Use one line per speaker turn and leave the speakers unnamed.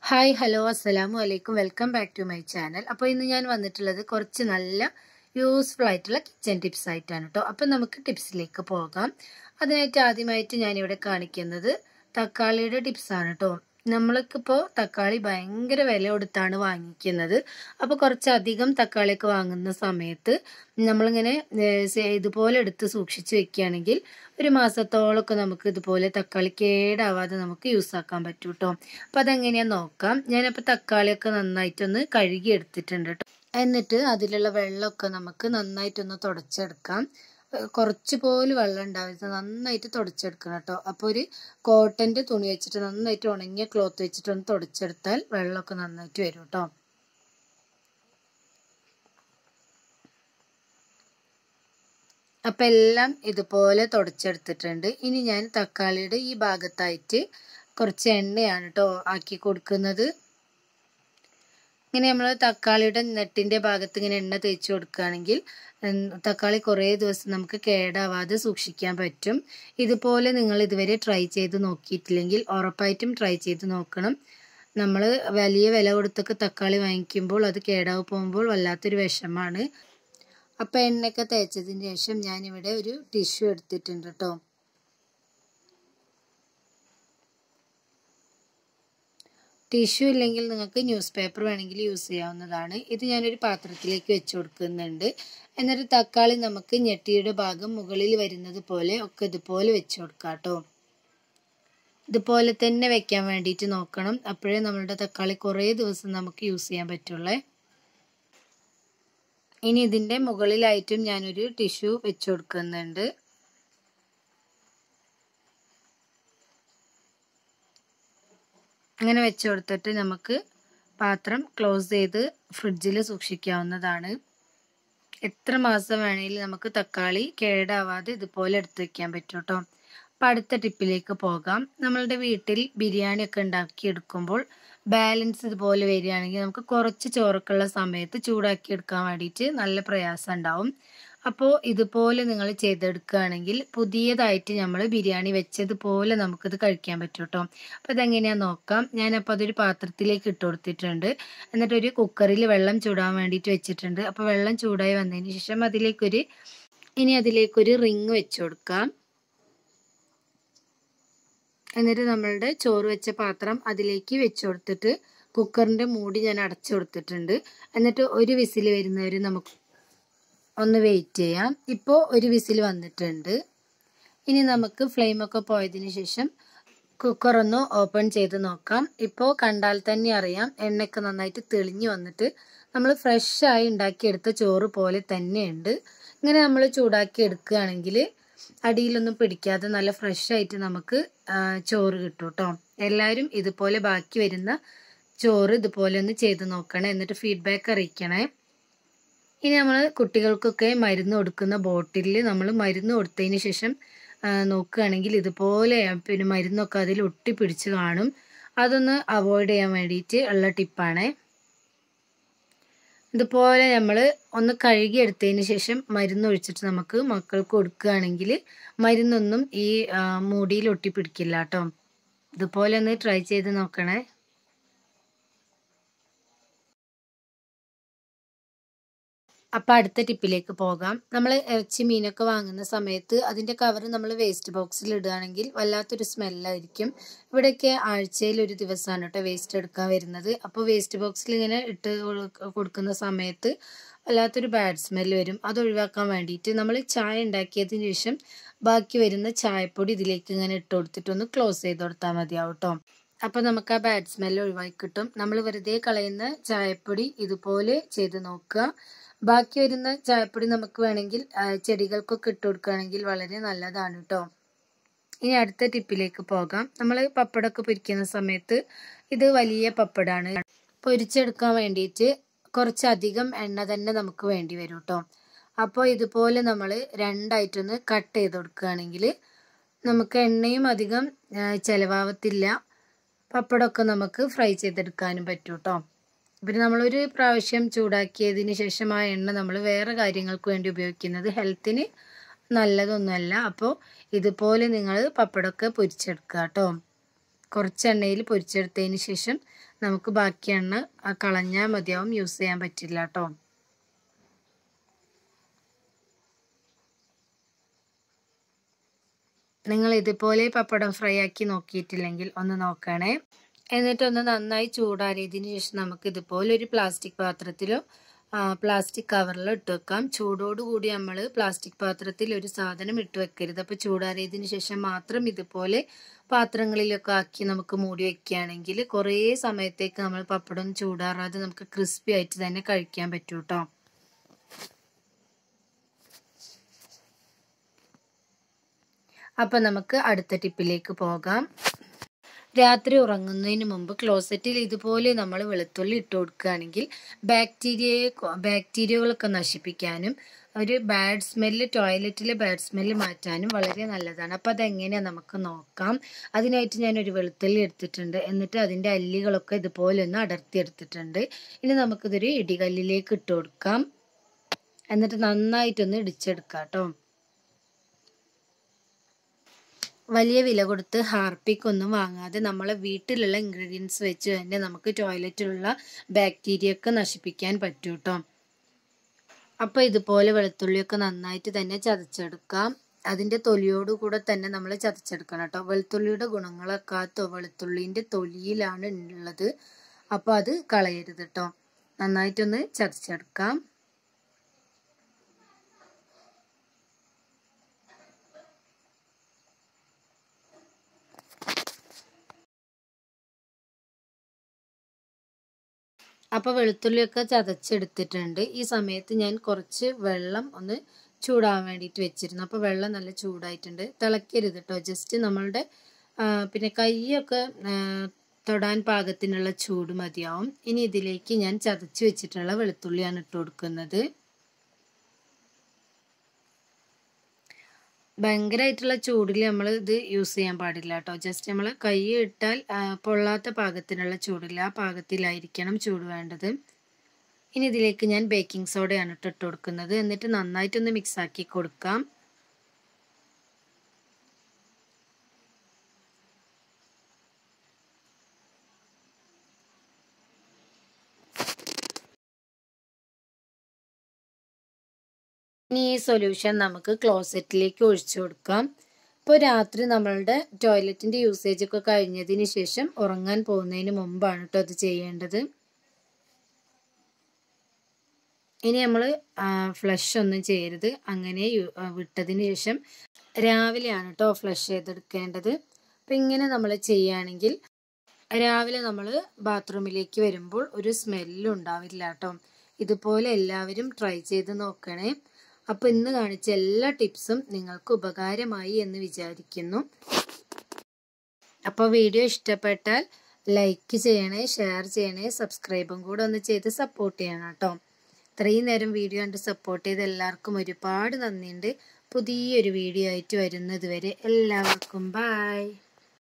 hi hello അസ്സലാമു അലൈക്കും welcome back to my channel അപ്പോൾ ഇന്ന് ഞാൻ വന്നിട്ടുള്ളത് കുറച്ച് നല്ല യൂസ്ഫുൾ ആയിട്ടുള്ള കിച്ചൺ ടിപ്സ് ആയിട്ടാണ് കേട്ടോ അപ്പം നമുക്ക് ടിപ്സിലേക്ക് പോകാം അതിനായിട്ട് ആദ്യമായിട്ട് ഞാനിവിടെ കാണിക്കുന്നത് തക്കാളിയുടെ ടിപ്സാണ് കേട്ടോ നമ്മൾക്കിപ്പോൾ തക്കാളി ഭയങ്കര വില കൊടുത്താണ് വാങ്ങിക്കുന്നത് അപ്പോൾ കുറച്ചധികം തക്കാളിയൊക്കെ വാങ്ങുന്ന സമയത്ത് നമ്മളിങ്ങനെ ഇതുപോലെ എടുത്ത് സൂക്ഷിച്ച് വെക്കുകയാണെങ്കിൽ ഒരു മാസത്തോളമൊക്കെ നമുക്ക് ഇതുപോലെ തക്കാളി കേടാവാതെ നമുക്ക് യൂസ് ആക്കാൻ പറ്റും കേട്ടോ അപ്പോൾ അതെങ്ങനെയാന്ന് നോക്കാം ഞാനപ്പോൾ തക്കാളിയൊക്കെ നന്നായിട്ടൊന്ന് കഴുകി എടുത്തിട്ടുണ്ട് കേട്ടോ എന്നിട്ട് അതിലുള്ള വെള്ളമൊക്കെ നമുക്ക് നന്നായിട്ടൊന്ന് തുടച്ചെടുക്കാം കുറച്ച് പോലും വെള്ളം ഉണ്ടാവില്ല നന്നായിട്ട് തുടച്ചെടുക്കണം കേട്ടോ അപ്പോൾ ഒരു കോട്ടൻ്റെ തുണി വെച്ചിട്ട് നന്നായിട്ട് ഉണങ്ങിയ ക്ലോത്ത് വെച്ചിട്ട് ഒന്ന് തുടച്ചെടുത്താൽ വെള്ളമൊക്കെ നന്നായിട്ട് വരും കേട്ടോ അപ്പം എല്ലാം ഇതുപോലെ തുടച്ചെടുത്തിട്ടുണ്ട് ഇനി ഞാൻ തക്കാളിയുടെ ഈ ഭാഗത്തായിട്ട് കുറച്ച് എണ്ണയാണ് കേട്ടോ ആക്കി കൊടുക്കുന്നത് ഇങ്ങനെ നമ്മൾ തക്കാളിയുടെ നെട്ടിൻ്റെ ഭാഗത്ത് ഇങ്ങനെ എണ്ണ തേച്ച് കൊടുക്കുകയാണെങ്കിൽ തക്കാളി കുറേ ദിവസം നമുക്ക് കേടാവാതെ സൂക്ഷിക്കാൻ പറ്റും ഇതുപോലെ നിങ്ങൾ ഇതുവരെ ട്രൈ ചെയ്ത് നോക്കിയിട്ടില്ലെങ്കിൽ ഉറപ്പായിട്ടും ട്രൈ ചെയ്ത് നോക്കണം നമ്മൾ വലിയ വില കൊടുത്തൊക്കെ തക്കാളി വാങ്ങിക്കുമ്പോൾ അത് കേടാവ് പോകുമ്പോൾ വല്ലാത്തൊരു വിഷമാണ് അപ്പോൾ എണ്ണയൊക്കെ തേച്ചതിന് ശേഷം ഞാനിവിടെ ഒരു ടിഷ്യൂ എടുത്തിട്ടുണ്ട് കേട്ടോ ടിഷ്യൂ ഇല്ലെങ്കിൽ നിങ്ങൾക്ക് ന്യൂസ് പേപ്പർ വേണമെങ്കിൽ യൂസ് ചെയ്യാവുന്നതാണ് ഇത് ഞാനൊരു പാത്രത്തിലേക്ക് വെച്ച് കൊടുക്കുന്നുണ്ട് എന്നിട്ട് തക്കാളി നമുക്ക് ഞെട്ടിയുടെ ഭാഗം മുകളിൽ വരുന്നത് പോലെ ഒക്കെ ഇതുപോലെ വെച്ച് കൊടുക്കാം കേട്ടോ ഇതുപോലെ തന്നെ വെക്കാൻ വേണ്ടിയിട്ട് നോക്കണം അപ്പോഴേ നമ്മളുടെ തക്കാളി കുറേ ദിവസം നമുക്ക് യൂസ് ചെയ്യാൻ പറ്റുള്ളേ ഇനി ഇതിൻ്റെ മുകളിലായിട്ടും ഞാനൊരു ടിഷ്യൂ വെച്ച് കൊടുക്കുന്നുണ്ട് അങ്ങനെ വെച്ച് കൊടുത്തിട്ട് നമുക്ക് പാത്രം ക്ലോസ് ചെയ്ത് ഫ്രിഡ്ജിൽ സൂക്ഷിക്കാവുന്നതാണ് എത്ര മാസം വേണമെങ്കിലും നമുക്ക് തക്കാളി കേടാവാതെ ഇതുപോലെ എടുത്ത് വെക്കാൻ പറ്റും കേട്ടോ അപ്പം അടുത്ത ടിപ്പിലേക്ക് പോകാം നമ്മളുടെ വീട്ടിൽ ബിരിയാണി ഒക്കെ ഉണ്ടാക്കി എടുക്കുമ്പോൾ ബാലൻസ് ഇതുപോലെ വരികയാണെങ്കിൽ നമുക്ക് കുറച്ച് ചോറൊക്കെയുള്ള സമയത്ത് ചൂടാക്കി എടുക്കാൻ വേണ്ടിയിട്ട് നല്ല പ്രയാസം ഉണ്ടാവും അപ്പോൾ ഇതുപോലെ നിങ്ങൾ ചെയ്തെടുക്കുകയാണെങ്കിൽ പുതിയതായിട്ട് നമ്മൾ ബിരിയാണി വെച്ചതുപോലെ നമുക്കിത് കഴിക്കാൻ പറ്റും കേട്ടോ അപ്പോൾ ഇതെങ്ങനെയാണെന്ന് നോക്കാം ഞാനപ്പോൾ അതൊരു പാത്രത്തിലേക്ക് ഇട്ട് കൊടുത്തിട്ടുണ്ട് എന്നിട്ട് ഒരു കുക്കറിൽ വെള്ളം ചൂടാൻ വേണ്ടിയിട്ട് വെച്ചിട്ടുണ്ട് അപ്പോൾ വെള്ളം ചൂടായി വന്നതിന് ശേഷം അതിലേക്കൊരു ഇനി അതിലേക്കൊരു റിങ് വെച്ച് കൊടുക്കാം എന്നിട്ട് നമ്മളുടെ ചോറ് വെച്ച പാത്രം അതിലേക്ക് വെച്ച് കൊടുത്തിട്ട് കുക്കറിൻ്റെ മൂടി ഞാൻ അടച്ചു കൊടുത്തിട്ടുണ്ട് എന്നിട്ട് ഒരു വിസിൽ വരുന്നവർ നമുക്ക് ഒന്ന് വെയിറ്റ് ചെയ്യാം ഇപ്പോൾ ഒരു വിസിൽ വന്നിട്ടുണ്ട് ഇനി നമുക്ക് ഫ്ലെയിമൊക്കെ പോയതിന് ശേഷം കുക്കർ ഒന്ന് ഓപ്പൺ ചെയ്ത് നോക്കാം ഇപ്പോൾ കണ്ടാൽ തന്നെ അറിയാം എണ്ണയൊക്കെ നന്നായിട്ട് തെളിഞ്ഞു വന്നിട്ട് നമ്മൾ ഫ്രഷായി ഉണ്ടാക്കിയെടുത്ത ചോറ് പോലെ തന്നെയുണ്ട് ഇങ്ങനെ നമ്മൾ ചൂടാക്കി എടുക്കുകയാണെങ്കിൽ അടിയിലൊന്നും പിടിക്കാതെ നല്ല ഫ്രഷ് ആയിട്ട് നമുക്ക് ചോറ് കിട്ടും കേട്ടോ എല്ലാവരും ഇതുപോലെ ബാക്കി വരുന്ന ചോറ് ഇതുപോലെ ഒന്ന് ചെയ്ത് നോക്കണേ എന്നിട്ട് ഫീഡ്ബാക്ക് അറിയിക്കണേ ഇനി നമ്മൾ കുട്ടികൾക്കൊക്കെ മരുന്ന് കൊടുക്കുന്ന ബോട്ടിലിൽ നമ്മൾ മരുന്ന് കൊടുത്തതിന് ശേഷം നോക്കുകയാണെങ്കിൽ ഇതുപോലെ പിന്നെ മരുന്നൊക്കെ അതിൽ ഒട്ടിപ്പിടിച്ച് കാണും അതൊന്ന് അവോയ്ഡ് ചെയ്യാൻ വേണ്ടിയിട്ട് ഉള്ള ടിപ്പാണേ ഇതുപോലെ നമ്മൾ ഒന്ന് കഴുകി എടുത്തതിന് ശേഷം മരുന്ന് ഒഴിച്ചിട്ട് നമുക്ക് മക്കൾക്ക് കൊടുക്കുകയാണെങ്കിൽ മരുന്നൊന്നും ഈ മൂടിയിൽ ഒട്ടിപ്പിടിക്കില്ല കേട്ടോ ഇതുപോലെ ഒന്ന് ട്രൈ ചെയ്ത് നോക്കണേ അപ്പം അടുത്ത ടിപ്പിലേക്ക് പോകാം നമ്മൾ ഇറച്ചി മീനൊക്കെ വാങ്ങുന്ന സമയത്ത് അതിൻ്റെ കവർ നമ്മൾ വേസ്റ്റ് ബോക്സിൽ ഇടുകയാണെങ്കിൽ വല്ലാത്തൊരു സ്മെല്ലായിരിക്കും ഇവിടെയൊക്കെ ആഴ്ചയിൽ ഒരു ദിവസമാണ് കേട്ടോ വേസ്റ്റ് എടുക്കാൻ വരുന്നത് അപ്പോൾ വേസ്റ്റ് ബോക്സിൽ ഇങ്ങനെ ഇട്ട് കൊടുക്കുന്ന സമയത്ത് വല്ലാത്തൊരു ബാഡ് സ്മെല്ല് വരും അത് ഒഴിവാക്കാൻ വേണ്ടിയിട്ട് നമ്മൾ ചായ ഉണ്ടാക്കിയതിന് ശേഷം ബാക്കി വരുന്ന ചായപ്പൊടി ഇതിലേക്ക് ഇങ്ങനെ ഇട്ട് കൊടുത്തിട്ട് ഒന്ന് ക്ലോസ് ചെയ്ത് കൊടുത്താൽ മതിയാവും കേട്ടോ അപ്പോൾ നമുക്ക് ആ ബാഡ് സ്മെല്ല് ഒഴിവാക്കി കിട്ടും നമ്മൾ വെറുതെ കളയുന്ന ചായപ്പൊടി ഇതുപോലെ ചെയ്ത് നോക്കുക ബാക്കി വരുന്ന ചായപ്പൊടി നമുക്ക് വേണമെങ്കിൽ ചെടികൾക്കൊക്കെ ഇട്ട് കൊടുക്കുകയാണെങ്കിൽ വളരെ നല്ലതാണ് കേട്ടോ ഇനി അടുത്ത ടിപ്പിലേക്ക് പോകാം നമ്മൾ പപ്പടമൊക്കെ പൊരിക്കുന്ന സമയത്ത് ഇത് വലിയ പപ്പടാണ് പൊരിച്ചെടുക്കാൻ വേണ്ടിയിട്ട് കുറച്ചധികം എണ്ണ തന്നെ നമുക്ക് വേണ്ടി വരും കേട്ടോ അപ്പോൾ ഇതുപോലെ നമ്മൾ രണ്ടായിട്ടൊന്ന് കട്ട് ചെയ്ത് കൊടുക്കുകയാണെങ്കിൽ നമുക്ക് എണ്ണയും അധികം ചിലവാവത്തില്ല പപ്പടമൊക്കെ നമുക്ക് ഫ്രൈ ചെയ്തെടുക്കാനും പറ്റും കേട്ടോ പിന്നെ നമ്മളൊരു പ്രാവശ്യം ചൂടാക്കിയതിന് ശേഷം ആ എണ്ണ നമ്മൾ വേറെ കാര്യങ്ങൾക്ക് വേണ്ടി ഉപയോഗിക്കുന്നത് ഹെൽത്തിന് നല്ലതൊന്നുമല്ല അപ്പോൾ ഇതുപോലെ നിങ്ങൾ പപ്പടമൊക്കെ പൊരിച്ചെടുക്കുക കേട്ടോ കുറച്ച് എണ്ണയിൽ പൊരിച്ചെടുത്തതിന് ശേഷം നമുക്ക് ബാക്കി എണ്ണ കളഞ്ഞാൽ മതിയാവും യൂസ് ചെയ്യാൻ പറ്റില്ല കേട്ടോ നിങ്ങൾ ഇതുപോലെ പപ്പടം ഫ്രൈ ആക്കി നോക്കിയിട്ടില്ലെങ്കിൽ ഒന്ന് നോക്കണേ എന്നിട്ടൊന്ന് നന്നായി ചൂടാറിയതിന് ശേഷം നമുക്ക് ഇതുപോലെ ഒരു പ്ലാസ്റ്റിക് പാത്രത്തിലോ പ്ലാസ്റ്റിക് കവറിലോ ഇട്ട് വെക്കാം ചൂടോടുകൂടി നമ്മൾ പ്ലാസ്റ്റിക് പാത്രത്തിൽ ഒരു സാധനം ഇട്ട് വെക്കരുത് അപ്പോൾ ചൂടാറിയതിന് ശേഷം മാത്രം ഇതുപോലെ പാത്രങ്ങളിലൊക്കെ ആക്കി നമുക്ക് മൂടി വെക്കുകയാണെങ്കിൽ കുറേ സമയത്തേക്ക് നമ്മൾ പപ്പടം ചൂടാറാതെ നമുക്ക് ക്രിസ്പി ആയിട്ട് തന്നെ കഴിക്കാൻ പറ്റൂ കേട്ടോ അപ്പം നമുക്ക് അടുത്ത ടിപ്പിലേക്ക് പോകാം രാത്രി ഉറങ്ങുന്നതിന് മുമ്പ് ക്ലോസറ്റിൽ ഇതുപോലെ നമ്മൾ വെളുത്തുള്ളി ഇട്ട് കൊടുക്കുകയാണെങ്കിൽ ബാക്ടീരിയയെ ബാക്ടീരിയകളൊക്കെ നശിപ്പിക്കാനും ഒരു ബാഡ് സ്മെല്ല് ടോയ്ലറ്റിലെ ബാഡ് സ്മെല്ല് മാറ്റാനും വളരെ നല്ലതാണ് അപ്പോൾ അതെങ്ങനെയാണ് നമുക്ക് നോക്കാം അതിനായിട്ട് ഞാൻ ഒരു വെളുത്തുള്ളി എടുത്തിട്ടുണ്ട് എന്നിട്ട് അതിൻ്റെ അല്ലികളൊക്കെ ഇതുപോലെ ഒന്ന് അടർത്തി എടുത്തിട്ടുണ്ട് ഇനി നമുക്കിതൊരു ഇടികല്ലിലേക്ക് ഇട്ട് കൊടുക്കാം എന്നിട്ട് നന്നായിട്ടൊന്ന് ഇടിച്ചെടുക്കാം കേട്ടോ വലിയ വില കൊടുത്ത് ഹാർപ്പിക് ഒന്നും വാങ്ങാതെ നമ്മളെ വീട്ടിലുള്ള ഇൻഗ്രീഡിയൻസ് വെച്ച് തന്നെ നമുക്ക് ടോയ്ലറ്റിലുള്ള ബാക്ടീരിയ ഒക്കെ നശിപ്പിക്കാൻ പറ്റൂ കേട്ടോ അപ്പോൾ ഇതുപോലെ വെളുത്തുള്ളിയൊക്കെ നന്നായിട്ട് തന്നെ ചതച്ചെടുക്കാം അതിൻ്റെ തൊലിയോട് കൂടെ തന്നെ നമ്മൾ ചതച്ചെടുക്കണം കേട്ടോ വെളുത്തുള്ളിയുടെ ഗുണങ്ങളൊക്കെ വെളുത്തുള്ളിൻ്റെ തൊലിയിലാണ് ഉള്ളത് അപ്പോൾ അത് കളയരുത് കേട്ടോ നന്നായിട്ടൊന്ന് ചതച്ചെടുക്കാം അപ്പോൾ വെളുത്തുള്ളിയൊക്കെ ചതച്ചെടുത്തിട്ടുണ്ട് ഈ സമയത്ത് ഞാൻ കുറച്ച് വെള്ളം ഒന്ന് ചൂടാൻ വേണ്ടിയിട്ട് വെച്ചിരുന്നു അപ്പോൾ വെള്ളം നല്ല ചൂടായിട്ടുണ്ട് തിളക്കരുത് കേട്ടോ ജസ്റ്റ് നമ്മളുടെ പിന്നെ കൈയൊക്കെ തൊടാൻ പാകത്തിനുള്ള ചൂട് മതിയാവും ഇനി ഇതിലേക്ക് ഞാൻ ചതച്ച് വെച്ചിട്ടുള്ള വെളുത്തുള്ളിയാണ് ഇട്ട് കൊടുക്കുന്നത് ഭയങ്കരമായിട്ടുള്ള ചൂടിൽ നമ്മൾ ഇത് യൂസ് ചെയ്യാൻ പാടില്ല കേട്ടോ ജസ്റ്റ് നമ്മൾ കൈ ഇട്ടാൽ പൊള്ളാത്ത പാകത്തിനുള്ള ചൂടില്ല ആ പാകത്തിലായിരിക്കണം ചൂട് വേണ്ടത് ഇനി ഇതിലേക്ക് ഞാൻ ബേക്കിംഗ് സോഡയാണ് ഇട്ട് ഇട്ട് കൊടുക്കുന്നത് എന്നിട്ട് നന്നായിട്ടൊന്ന് മിക്സ് ആക്കി കൊടുക്കാം ഇനി ഈ സൊല്യൂഷൻ നമുക്ക് ക്ലോസറ്റിലേക്ക് ഒഴിച്ചു കൊടുക്കാം ഇപ്പോൾ രാത്രി നമ്മളുടെ ടോയ്ലറ്റിൻ്റെ യൂസേജ് ഒക്കെ കഴിഞ്ഞതിന് ശേഷം ഉറങ്ങാൻ പോകുന്നതിന് മുമ്പാണ് കേട്ടോ അത് ചെയ്യേണ്ടത് ഇനി നമ്മൾ ഫ്ലഷ് ഒന്നും ചെയ്യരുത് അങ്ങനെ വിട്ടതിന് ശേഷം രാവിലെയാണ് കേട്ടോ ഫ്ലഷ് ചെയ്തെടുക്കേണ്ടത് അപ്പം ഇങ്ങനെ നമ്മൾ ചെയ്യുകയാണെങ്കിൽ രാവിലെ നമ്മൾ ബാത്റൂമിലേക്ക് വരുമ്പോൾ ഒരു സ്മെല്ലും ഉണ്ടാവില്ല കേട്ടോ ഇതുപോലെ എല്ലാവരും ട്രൈ ചെയ്ത് നോക്കണേ അപ്പോൾ ഇന്ന് കാണിച്ച എല്ലാ ടിപ്സും നിങ്ങൾക്ക് ഉപകാരമായി എന്ന് വിചാരിക്കുന്നു അപ്പോൾ വീഡിയോ ഇഷ്ടപ്പെട്ടാൽ ലൈക്ക് ചെയ്യണേ ഷെയർ ചെയ്യണേ സബ്സ്ക്രൈബും കൂടെ ഒന്ന് ചെയ്ത് സപ്പോർട്ട് ചെയ്യണം കേട്ടോ ഇത്രയും നേരം വീഡിയോ കണ്ട് സപ്പോർട്ട് ചെയ്ത എല്ലാവർക്കും ഒരുപാട് നന്ദിയുണ്ട് പുതിയൊരു വീഡിയോ ആയിട്ട് വരുന്നത് വരെ എല്ലാവർക്കും ബായ്